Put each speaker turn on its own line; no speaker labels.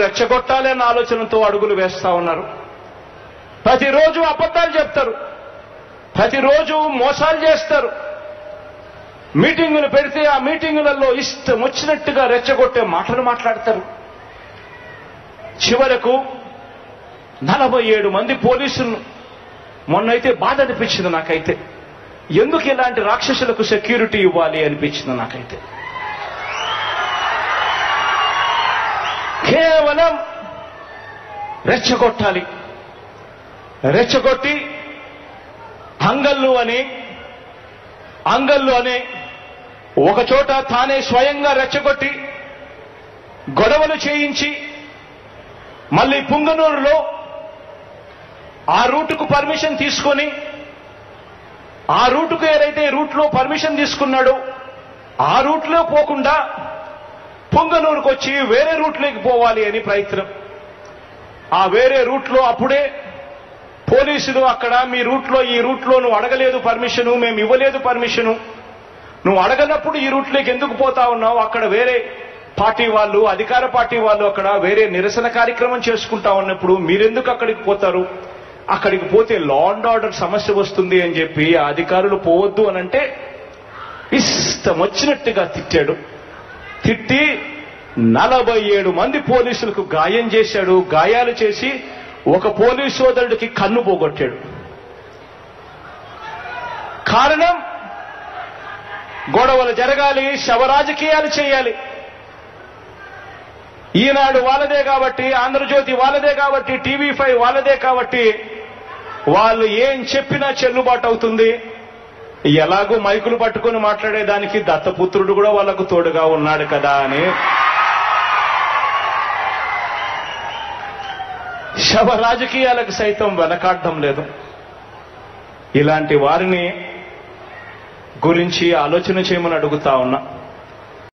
రెచ్చగొట్టాలి అన్న ఆలోచనతో అడుగులు వేస్తా ఉన్నారు ప్రతిరోజు అబద్ధాలు చెప్తారు ప్రతిరోజు మోసాలు చేస్తారు మీటింగులు పెడితే ఆ మీటింగులలో ఇష్టం వచ్చినట్టుగా రెచ్చగొట్టే మాటలు మాట్లాడతారు చివరకు నలభై ఏడు మంది పోలీసులను మొన్నైతే బాధ అనిపించింది నాకైతే ఎందుకు ఇలాంటి రాక్షసులకు సెక్యూరిటీ ఇవ్వాలి అనిపించింది నాకైతే కేవలం రెచ్చగొట్టాలి రెచ్చగొట్టి అంగళ్ళు అని అంగళ్ళు అనే ఒక చోట తానే స్వయంగా రెచ్చగొట్టి గొడవలు చేయించి మళ్ళీ పుంగనూరులో ఆ రూటుకు పర్మిషన్ తీసుకొని ఆ రూటుకు ఏదైతే రూట్లో పర్మిషన్ తీసుకున్నాడో ఆ రూట్లో పోకుండా పొంగనూరుకు వచ్చి వేరే రూట్లోకి పోవాలి అని ప్రయత్నం ఆ వేరే రూట్లో అప్పుడే పోలీసులు అక్కడ మీ రూట్లో ఈ రూట్లో నువ్వు అడగలేదు పర్మిషను మేము ఇవ్వలేదు పర్మిషను నువ్వు అడగనప్పుడు ఈ రూట్లోకి ఎందుకు పోతా ఉన్నావు అక్కడ వేరే పార్టీ వాళ్ళు అధికార పార్టీ వాళ్ళు అక్కడ వేరే నిరసన కార్యక్రమం చేసుకుంటా ఉన్నప్పుడు మీరెందుకు అక్కడికి పోతారు అక్కడికి పోతే లా అండ్ ఆర్డర్ సమస్య వస్తుంది అని చెప్పి ఆ అధికారులు పోవద్దు అని అంటే ఇష్టం వచ్చినట్టుగా తిట్టాడు తిట్టి నలభై ఏడు మంది పోలీసులకు గాయం చేశాడు గాయాలు చేసి ఒక పోలీసు సోదరుడికి కన్ను పోగొట్టాడు కారణం గొడవలు జరగాలి శవ రాజకీయాలు చేయాలి ఈనాడు వాళ్ళదే కాబట్టి ఆంధ్రజ్యోతి వాళ్ళదే కాబట్టి టీవీ ఫైవ్ వాళ్ళదే కాబట్టి వాళ్ళు ఏం చెప్పినా చెల్లుబాటు అవుతుంది ఎలాగో మైకులు పట్టుకొని మాట్లాడేదానికి దత్తపుత్రుడు కూడా వాళ్ళకు తోడుగా ఉన్నాడు కదా అని శవ రాజకీయాలకు సైతం వెనకాడడం లేదు ఇలాంటి వారిని గురించి ఆలోచన చేయమని అడుగుతా ఉన్నా